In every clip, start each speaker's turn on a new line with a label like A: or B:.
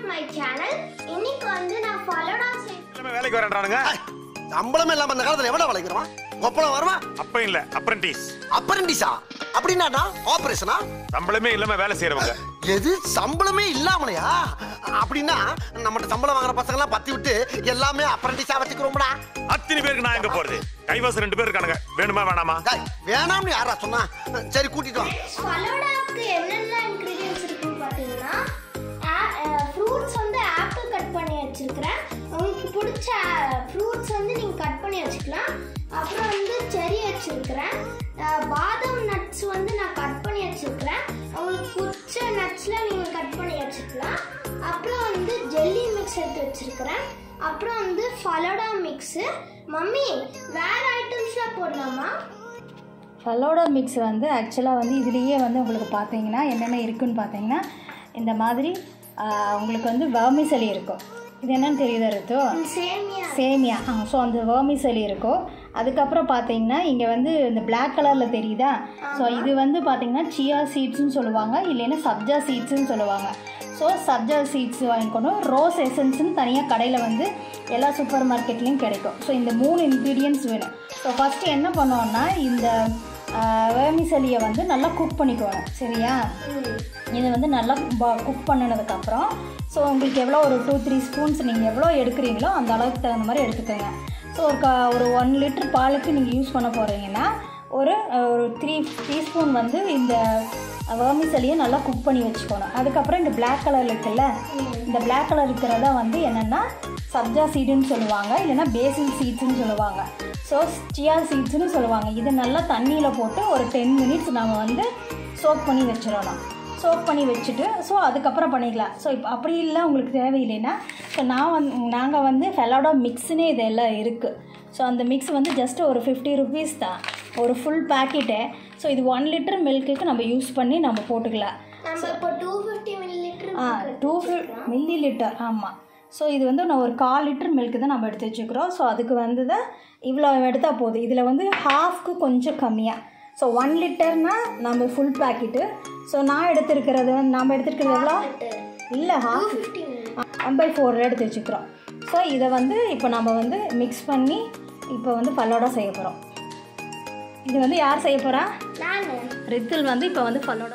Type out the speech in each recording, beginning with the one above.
A: my channel இன்னைக்கு வந்து நான் ஃபலோடா செய்
B: எல்லாமே வேலைக்கு வரேன்றானுங்க
C: சம்பளமே இல்லாம அந்த காலத்துல எவ்வளவு வளைக்கிறோம் ஒப்பனம் வருவான்
B: அப்ப இல்ல அப்ரண்டிஸ்
C: அப்பரண்டிஸா அப்படின்னா ஆபரேஷனா
B: சம்பளமே இல்லாம வேலை செய்யறவங்க
C: எது சம்பளமே இல்லாமலையா அப்படின்னா நம்மகிட்ட சம்பளம் வாங்குற பசங்க எல்லாம் பத்தி விட்டு எல்லாமே அப்ரண்டிஸா வச்சுக்கிறோம்டா
B: அத்தனை பேருக்கு நான் எங்க போறது கைவாசம் ரெண்டு பேர் இருக்கானுங்க வேணுமா வேணாமா
C: டேய், வேணாம்னு யாரா சொன்னா சரி கூட்டிட்டு வா
A: ஃபலோடாக்கு என்னென்ன இன்கிரீடியன்ஸ் இருக்குன்னு பார்த்தீங்கன்னா ஃப்ரூட்ஸ் வந்து ஆப்பிள் கட் பண்ணி வச்சிருக்கிறேன் உங்களுக்கு பிடிச்ச ஃப்ரூட்ஸ் வந்து நீங்கள் கட் பண்ணி வச்சுக்கலாம் அப்புறம் வந்து செரி வச்சிருக்கிறேன் அஹ், பாதாம் நட்ஸ் வந்து நான் கட் பண்ணி வச்சிருக்கிறேன் உங்களுக்கு பிடிச்ச நட்ஸில் நீங்கள் கட் பண்ணி வச்சுக்கலாம் அப்புறம் வந்து ஜெல்லி மிக்ஸ் எடுத்து வச்சிருக்கிறேன் அப்புறம் வந்து ஃபலோடா மிக்ஸு மம்மி வேற ஐட்டம்ஸ்லாம் போடலாமா
D: ஃபலோடா மிக்ஸ் வந்து ஆக்சுவலாக வந்து இதுலேயே வந்து உங்களுக்கு பார்த்தீங்கன்னா என்னென்ன இருக்குன்னு பார்த்தீங்கன்னா இந்த மாதிரி ஆஹ், உங்களுக்கு வந்து வேர்மிசலி இருக்கும் இது என்னன்னு தெரியுதா ரித்து
A: சேமியா
D: சேமியா ஆ ஸோ அந்த வேர்மிசலி இருக்கும் அதுக்கப்புறம் பார்த்தீங்கன்னா இங்கே வந்து இந்த Black கலரில் தெரியுதா ஸோ இது வந்து பார்த்தீங்கன்னா சியா சீட்ஸ்னு சொல்லுவாங்க இல்லைன்னா சப்ஜா சீட்ஸ்னு சொல்லுவாங்க ஸோ சப்ஜா சீட்ஸ் வாங்கிக்கணும் ரோஸ் எசன்ஸ்னு தனியாக கடையில் வந்து எல்லா சூப்பர் மார்க்கெட்லேயும் கிடைக்கும் ஸோ இந்த மூணு இன்க்ரீடியன்ஸ் வேணும் ஸோ ஃபஸ்ட்டு என்ன பண்ணோம்னா இந்த வேர்மிசலியை வந்து நல்லா குக் பண்ணிக்கணும் சரியா இதை வந்து நல்லா குக் பண்ணினதுக்கப்புறம் ஸோ உங்களுக்கு எவ்வளோ ஒரு டூ த்ரீ ஸ்பூன்ஸ் நீங்கள் எவ்வளோ எடுக்கிறீங்களோ அந்த அளவுக்கு தகுந்த மாதிரி எடுத்துக்கோங்க ஸோ ஒரு க ஒரு ஒன் லிட்டர் பாலுக்கு நீங்கள் யூஸ் பண்ண போகிறீங்கன்னா ஒரு அஹ், ஒரு த்ரீ டீஸ்பூன் வந்து இந்த வேர்மிசலியை நல்லா குக் பண்ணி வச்சுக்கணும் அதுக்கப்புறம் இந்த Black கலர் இருக்குல்ல இந்த Black கலர் இருக்கிறத வந்து என்னென்னா சப்ஜா சீடுன்னு சொல்லுவாங்க இல்லைன்னா பேசில் சீட்ஸ்னு சொல்லுவாங்க ஸோ சியா சீட்ஸ்னு சொல்லுவாங்க இது நல்லா தண்ணியில் போட்டு ஒரு டென் மினிட்ஸ் நம்ம வந்து சோக் பண்ணி வச்சிடணும் சோக் பண்ணி வச்சுட்டு ஸோ அதுக்கப்புறம் பண்ணிக்கலாம் ஸோ இப்போ அப்படி இல்லை உங்களுக்கு தேவையில்லைன்னா ஸோ நான் வந்து நாங்கள் வந்து ஃபெலாடோ மிக்ஸ்னே இதெல்லாம் இருக்குது ஸோ அந்த மிக்ஸ் வந்து ஜஸ்ட் ஒரு ஃபிஃப்டி ருபீஸ் தான் ஒரு ஃபுல் பேக்கெட்டு ஸோ இது ஒன் லிட்டர் மில்க்குக்கு நம்ம யூஸ் பண்ணி நம்ம போட்டுக்கலாம்
A: நம்ம இப்போ டூ ஃபிஃப்டி மில்லி லிட்டர்
D: ஆ டூ மில்லி லிட்டர் ஆமாம் ஸோ இது வந்து நான் ஒரு கால் லிட்டர் மில்க்கு தான் நம்ம எடுத்து வச்சுக்கிறோம் ஸோ அதுக்கு வந்து தான் இவ்வளோ எடுத்தால் போதும் இதில் வந்து ஹாஃப்க்கு கொஞ்சம் கம்மியாக ஸோ ஒன் லிட்டர்னா நம்ம ஃபுல் பேக்கெட்டு ஸோ நான் எடுத்திருக்கிறது நம்ம எடுத்திருக்கிறது எவ்வளோ இல்லை half
A: fifty milli
D: one by four எடுத்து வச்சுக்கிறோம் ஸோ இதை வந்து இப்போ நம்ம வந்து மிக்ஸ் பண்ணி இப்போ வந்து ஃபலோடா செய்ய போகிறோம் இது வந்து யார் செய்ய போகிறா
A: நான்
D: ரித்தில் வந்து இப்போ வந்து ஃபலோடா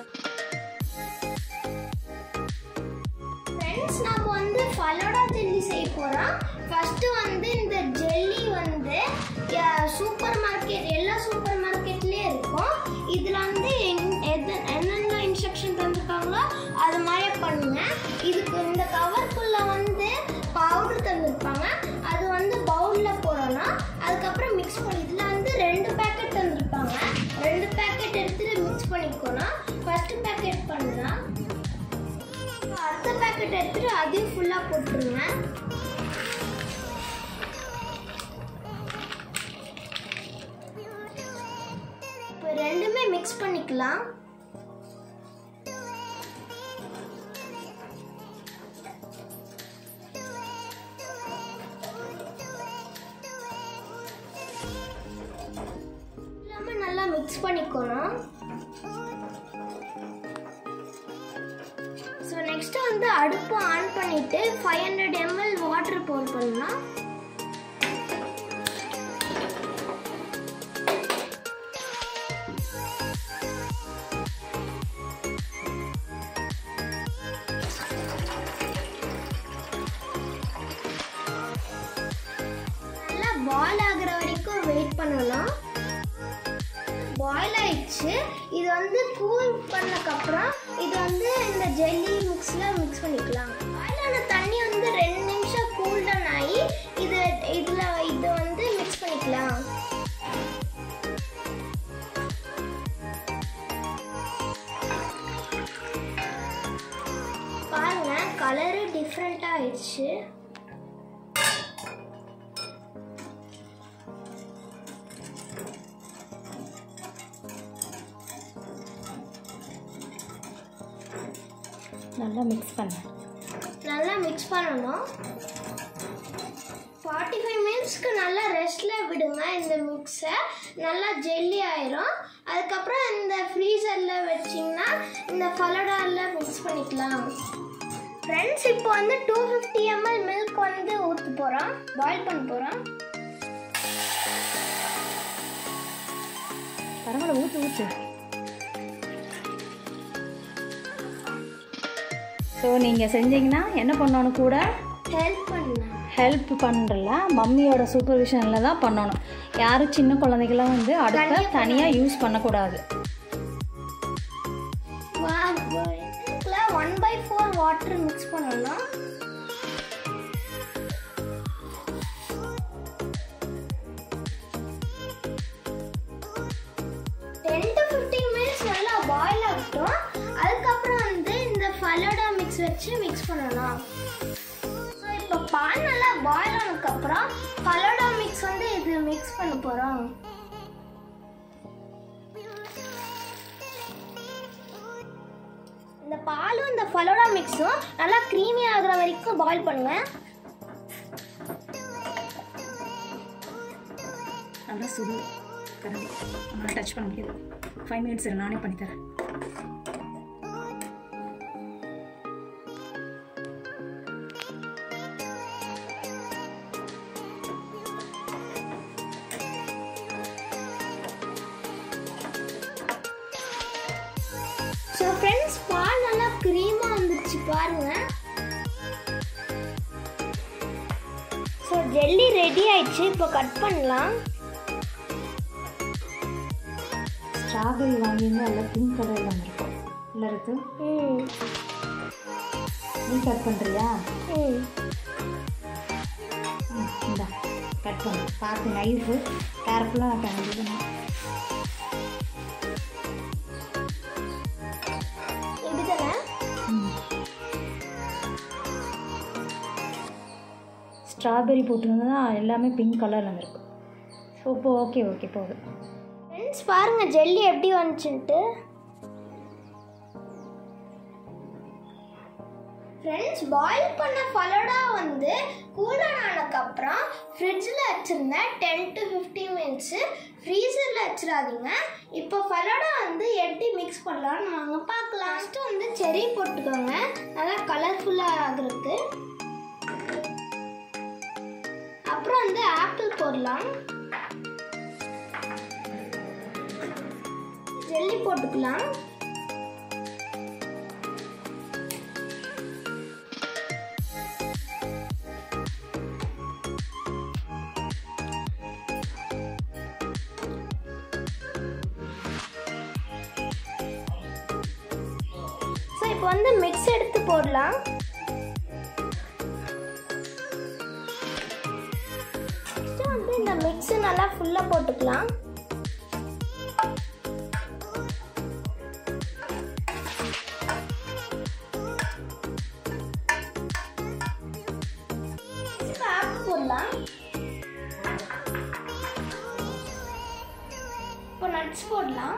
A: ஃப்ரெண்ட்ஸ் நம்ம வந்து ஃபலோடா ஜெல்லி செய்ய போகிறோம் ஃபஸ்ட்டு வந்து இந்த ஜெல்லி வந்து சூப்பர் மார்க்கெட் எல்லா சூப்பர் மார்க்கெட்லேயும் இருக்கும் இதில் வந்து என்- எது என்னென்ன இன்ஸ்ட்ரக்ஷன் தந்திருக்காங்களோ அது மாதிரி பண்ணுங்க இதுக்கு இந்த கவர்க்குள்ளே வந்து பவுடர் தந்திருப்பாங்க அது வந்து பவுலில் போடணும் அதுக்கப்புறம் மிக்ஸ் பண்ணி இதில் வந்து ரெண்டு பேக்கெட் தந்திருப்பாங்க ரெண்டு பேக்கெட் எடுத்துட்டு மிக்ஸ் பண்ணிக்கணும் ஃபஸ்ட்டு பேக்கெட் பண்ணலாம் அடுத்த பேக்கெட் எடுத்துட்டு அதையும் ஃபுல்லாக போட்டுருங்க இப்போ ரெண்டுமே மிக்ஸ் பண்ணிக்கலாம் இல்லாம நல்லா மிக்ஸ் பண்ணிக்கணும் ஸோ நெக்ஸ்ட் வந்து அடுப்பு ஆன் பண்ணிட்டு five hundred ML water pour பண்ணலாம் நல்லா பாயில் ஆகுற வரைக்கும் வெயிட் பண்ணலாம் பாயில் ஆயிடுச்சு இது வந்து கூல் பண்ணக்கப்புறம் இது வந்து இந்த ஜெல்லி மிக்ஸில் மிக்ஸ் பண்ணிக்கலாம் பாயில் ஆன தண்ணி வந்து ரெண்டு நிமிஷம் கூல் டவுன் ஆகி இது இதில் இது வந்து மிக்ஸ் பண்ணிக்கலாம் பாருங்க கலரு டிஃப்ரெண்ட்டாக ஆயிடுச்சு
D: நல்லா மிக்ஸ் பண்ண
A: நல்லா மிக்ஸ் பண்ணணும் ஃபார்ட்டி ஃபைவ் மினிட்ஸ்க்கு நல்லா ரெஸ்ட்டில் விடுங்க இந்த மிக்ஸை நல்லா ஜெல்லி ஆயிரும் அதுக்கப்புறம் இந்த ஃப்ரீசரில் வச்சிங்கன்னா இந்த ஃபலடாவில் மிக்ஸ் பண்ணிக்கலாம் ஃப்ரெண்ட்ஸ் இப்போ வந்து டூ ஃபிஃப்டி எம்எல் மில்க் வந்து ஊற்ற போகிறோம் பாயில் பண்ண போகிறோம்
D: பரவாயில்ல ஊற்று ஊற்று ஸோ நீங்கள் செஞ்சீங்கன்னா என்ன பண்ணணும் கூட
A: ஹெல்ப் பண்ணலாம்
D: ஹெல்ப் பண்ணுறல மம்மியோட சூப்பர்விஷனில் தான் பண்ணணும் யாரும் சின்ன குழந்தைகளாம் வந்து அடுப்பை தனியாக யூஸ் பண்ணக்கூடாது
A: இதுக்குள்ள one by four water mix பண்ணணும் டென் டு ஃபிஃப்டீன் மினிட்ஸ் நல்லா பாயில் ஆகட்டும் அதுக்கப்புறம் வந்து இந்த ஃபலோடா மிக்ஸ் வச்சு மிக்ஸ் பண்ணணும் ஸோ இப்போ பால் நல்லா பாயில் ஆனதுக்கப்புறம் ஃபலோடா மிக்ஸ் வந்து இது மிக்ஸ் பண்ண போகிறோம் இந்த பாலும் இந்த ஃபலோடா மிக்ஸும் நல்லா க்ரீமி ஆகுற வரைக்கும் பாயில் பண்ணுங்க
D: நல்லா சுடு கரண்டி நான் டச் பண்ண முடியாது ஃபைவ் மினிட்ஸ் நானே பண்ணித்தரேன்
A: ஸோ ஃப்ரெண்ட்ஸ் பால் நல்லா க்ரீமாக வந்துருச்சு பாருங்க ஸோ ஜெல்லி ரெடி ஆயிடுச்சு இப்போ கட் பண்ணலாம்
D: ஸ்ட்ராபெரி வாங்கியிருந்தா எல்லாம் பிங்க் கலரில் வந்திருக்கும் இல்லை இருக்கு
A: ம்
D: நீ கட் பண்ணுறியா
A: ம்
D: இந்தா கட் பண்ணு பார்த்து நைஃபு கேர்ஃபுல்லாக கண்டிப்பாக
A: இப்படிதானே
D: ஸ்ட்ராபெரி போட்டிருந்தா எல்லாமே பிங்க் கலரில் வந்திருக்கு ஸோ இப்போ ஓகே ஓகே போதும்
A: ஃப்ரெண்ட்ஸ் பாருங்க ஜெல்லி எப்படி வந்துச்சுன்ட்டு ஃப்ரெண்ட்ஸ் பாயில் பண்ண ஃபலோடா வந்து கூலர் ஆனதுக்கப்புறம் ஃப்ரிட்ஜில் வச்சுருந்தேன் டென் டு ஃபிஃப்டீன் மினிட்ஸு ஃப்ரீசரில் வச்சிடாதீங்க இப்போ ஃபலோடா வந்து எப்படி மிக்ஸ் பண்ணலாம்னு வாங்க பார்க்கலாம் ஃபஸ்ட்டு வந்து செரி போட்டுக்கோங்க நல்லா கலர்ஃபுல்லாக ஆகுறதுக்கு அப்புறம் வந்து ஆப்பிள் போடலாம் ஜெல்லி போட்டுக்கலாம் ஸோ இப்போ வந்து மிக்ஸ் எடுத்து போடலாம் Next வந்து இந்த மிக்ஸ் நல்லா ஃபுல்லாக போட்டுக்கலாம் இப்போ ஆப்பிள் போடலாம் இப்போ நட்ஸ் போடலாம்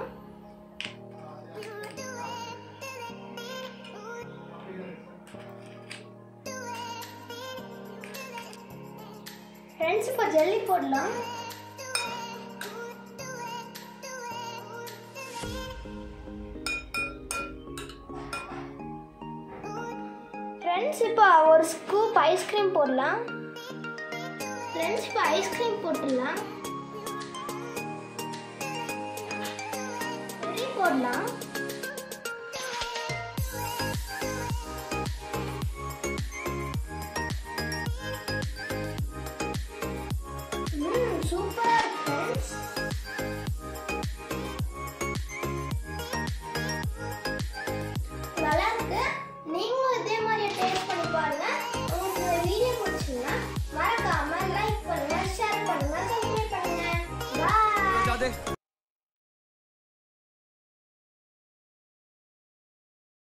A: ஃப்ரெண்ட்ஸ் இப்போ ஜெல்லி போடலாம் ஃப்ரெண்ட்ஸ் இப்போ ஒரு ஸ்கூப் ஐஸ்கிரீம் போடலாம் ஃப்ரெண்ட்ஸ் இப்போ ஐஸ்கிரீம் போட்டுடலாம் செரி போடலாம் ம் சூப்பராக இருக்கு ஃப்ரெண்ட்ஸ்